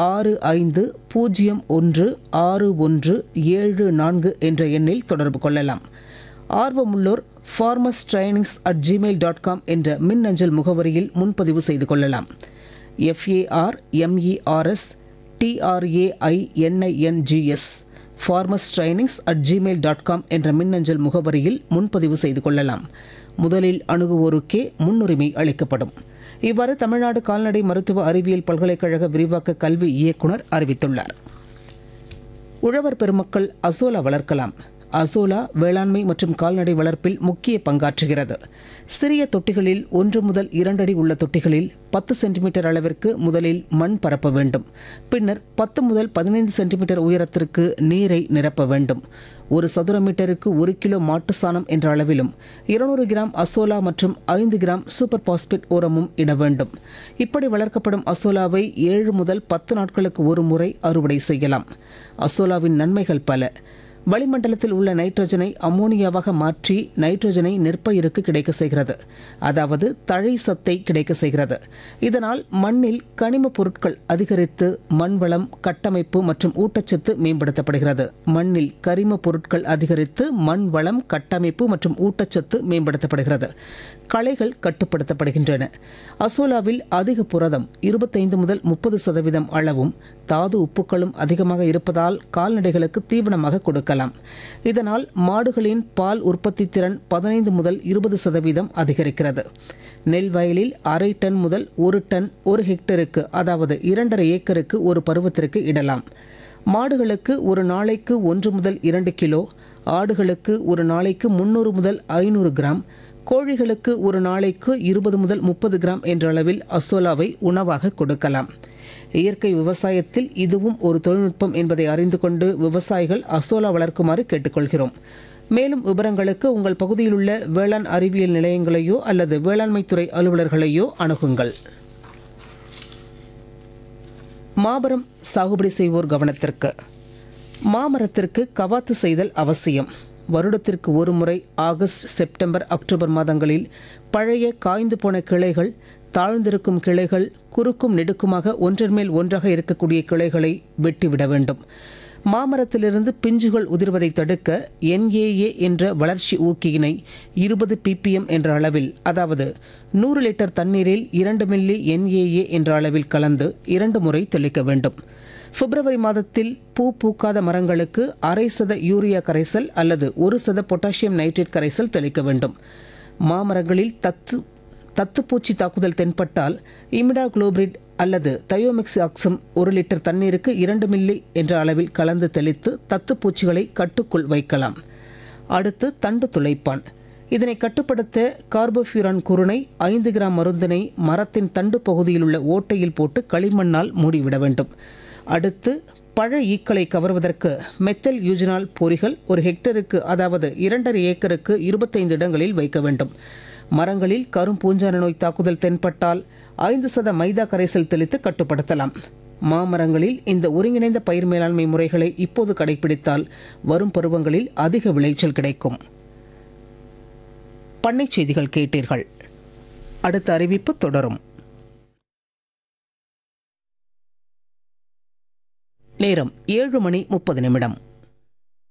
ஆறு ஐந்து பூஜ்ஜியம் ஒன்று ஆறு ஒன்று ஏழு நான்கு என்ற எண்ணில் தொடர்பு கொள்ளலாம் ஆர்வமுள்ளோர் farmers trainings at Gmail dot com என்ற மின்னஞ்சல் முகவரியில் முன்பதிவு செய்து கொள்ளலாம் FAR MERS டிஆர்ஏஐஎன்ஐஎன்ஜிஎஸ் farmers trainings at Gmail dot com என்ற மின்னஞ்சல் முகவரியில் முன்பதிவு செய்து கொள்ளலாம் முதலில் அணுகுவோருக்கே முன்னுரிமை அளிக்கப்படும் இவ்வாறு தமிழ்நாடு கால்நடை மருத்துவ அறிவியல் பல்கலைக்கழக விரிவாக்க கல்வி இயக்குனர் அறிவித்துள்ளார் உழவர் பெருமக்கள் அசோலா வளர்க்கலாம் அசோலா வேளாண்மை மற்றும் கால்நடை வளர்ப்பில் முக்கிய பங்காற்றுகிறது சிறிய தொட்டிகளில் ஒன்று முதல் இரண்டடி உள்ள தொட்டிகளில் பத்து சென்டிமீட்டர் அளவிற்கு முதலில் மண் பரப்ப வேண்டும் பின்னர் பத்து முதல் பதினைந்து சென்டிமீட்டர் உயரத்திற்கு நீரை நிரப்ப வேண்டும் ஒரு சதுர மீட்டருக்கு ஒரு கிலோ மாட்டு சாணம் என்ற அளவிலும் இருநூறு கிராம் அசோலா மற்றும் ஐந்து கிராம் சூப்பர் பாஸ்பேட் உரமும் இட வேண்டும் இப்படி வளர்க்கப்படும் அசோலாவை ஏழு முதல் பத்து நாட்களுக்கு ஒரு முறை அறுவடை செய்யலாம் அசோலாவின் நன்மைகள் பல வளிமண்டலத்தில் உள்ள நைட்ரஜனை அமோனியாவாக மாற்றி நைட்ரஜனை நெற்பயிருக்கு கிடைக்க செய்கிறது அதாவது தழை சத்தை கிடைக்க செய்கிறது இதனால் மண்ணில் கனிம பொருட்கள் அதிகரித்து மண் வளம் கட்டமைப்பு மற்றும் ஊட்டச்சத்து மேம்படுத்தப்படுகிறது மண்ணில் கரிம பொருட்கள் அதிகரித்து மண் வளம் கட்டமைப்பு மற்றும் ஊட்டச்சத்து மேம்படுத்தப்படுகிறது களைகள் கட்டுப்படுத்தப்படுகின்றன அசோலாவில் அதிக புரதம் இருபத்தைந்து முதல் முப்பது சதவீதம் அளவும் தாது உப்புக்களும் அதிகமாக இருப்பதால் கால்நடைகளுக்கு தீவனமாக கொடுக்கலாம் இதனால் மாடுகளின் பால் உற்பத்தி திறன் பதினைந்து முதல் இருபது சதவீதம் அதிகரிக்கிறது நெல் வயலில் அரை டன் முதல் ஒரு டன் ஒரு ஹெக்டருக்கு அதாவது இரண்டரை ஏக்கருக்கு ஒரு பருவத்திற்கு இடலாம் மாடுகளுக்கு ஒரு நாளைக்கு ஒன்று முதல் இரண்டு கிலோ ஆடுகளுக்கு ஒரு நாளைக்கு முன்னூறு முதல் ஐநூறு கிராம் கோழிகளுக்கு ஒரு நாளைக்கு இருபது முதல் முப்பது கிராம் என்ற அளவில் அசோலாவை உணவாக கொடுக்கலாம் இயற்கை விவசாயத்தில் இதுவும் ஒரு தொழில்நுட்பம் என்பதை அறிந்து கொண்டு விவசாயிகள் அசோலா வளர்க்குமாறு கேட்டுக்கொள்கிறோம் மேலும் விவரங்களுக்கு உங்கள் பகுதியில் உள்ள வேளாண் அறிவியல் நிலையங்களையோ அல்லது வேளாண்மைத்துறை அலுவலர்களையோ அணுகுங்கள் மாபெரும் சாகுபடி செய்வோர் கவனத்திற்கு மாமரத்திற்கு கவாத்து செய்தல் அவசியம் வருடத்திற்கு ஒரு முறை ஆகஸ்ட் செப்டம்பர் அக்டோபர் மாதங்களில் பழைய காய்ந்து போன கிளைகள் தாழ்ந்திருக்கும் கிளைகள் குறுக்கும் நெடுக்குமாக ஒன்றன் மேல் ஒன்றாக இருக்கக்கூடிய கிளைகளை வெட்டிவிட வேண்டும் மாமரத்திலிருந்து பிஞ்சுகள் உதிர்வதை தடுக்க என்ஏஏ என்ற வளர்ச்சி ஊக்கியினை இருபது பிபிஎம் என்ற அளவில் அதாவது நூறு லிட்டர் தண்ணீரில் இரண்டு மில்லி என்ஏஏ என்ற அளவில் கலந்து இரண்டு முறை தெளிக்க வேண்டும் பிப்ரவரி மாதத்தில் பூ பூக்காத மரங்களுக்கு அரை சத யூரியா கரைசல் அல்லது ஒரு சத பொட்டாசியம் நைட்ரேட் கரைசல் தெளிக்க வேண்டும் மாமரங்களில் தத்து தத்துப்பூச்சி தாக்குதல் தென்பட்டால் இமிடா குளோபிரிட் அல்லது தயோமெக்சி ஆக்சம் ஒரு லிட்டர் தண்ணீருக்கு இரண்டு மில்லி என்ற அளவில் கலந்து தெளித்து தத்துப்பூச்சிகளை கட்டுக்குள் வைக்கலாம் அடுத்து தண்டு துளைப்பான் இதனை கட்டுப்படுத்த கார்போஃபியூரான் குருணை ஐந்து கிராம் மருந்தினை மரத்தின் தண்டு பகுதியில் உள்ள ஓட்டையில் போட்டு களிமண்ணால் மூடிவிட வேண்டும் அடுத்து பழ ஈக்களை கவர்வதற்கு மெத்தல் யூஜினால் பொறிகள் ஒரு ஹெக்டருக்கு அதாவது இரண்டரை ஏக்கருக்கு இருபத்தைந்து இடங்களில் வைக்க வேண்டும் மரங்களில் கரும் பூஞ்சான நோய் தாக்குதல் தென்பட்டால் ஐந்து சத மைதா கரைசல் தெளித்து கட்டுப்படுத்தலாம் மாமரங்களில் இந்த ஒருங்கிணைந்த பயிர் மேலாண்மை முறைகளை இப்போது கடைபிடித்தால் வரும் பருவங்களில் அதிக விளைச்சல் கிடைக்கும் பண்ணைச் செய்திகள் கேட்டீர்கள் அடுத்த அறிவிப்பு தொடரும் நேரம் ஏழு மணி முப்பது நிமிடம்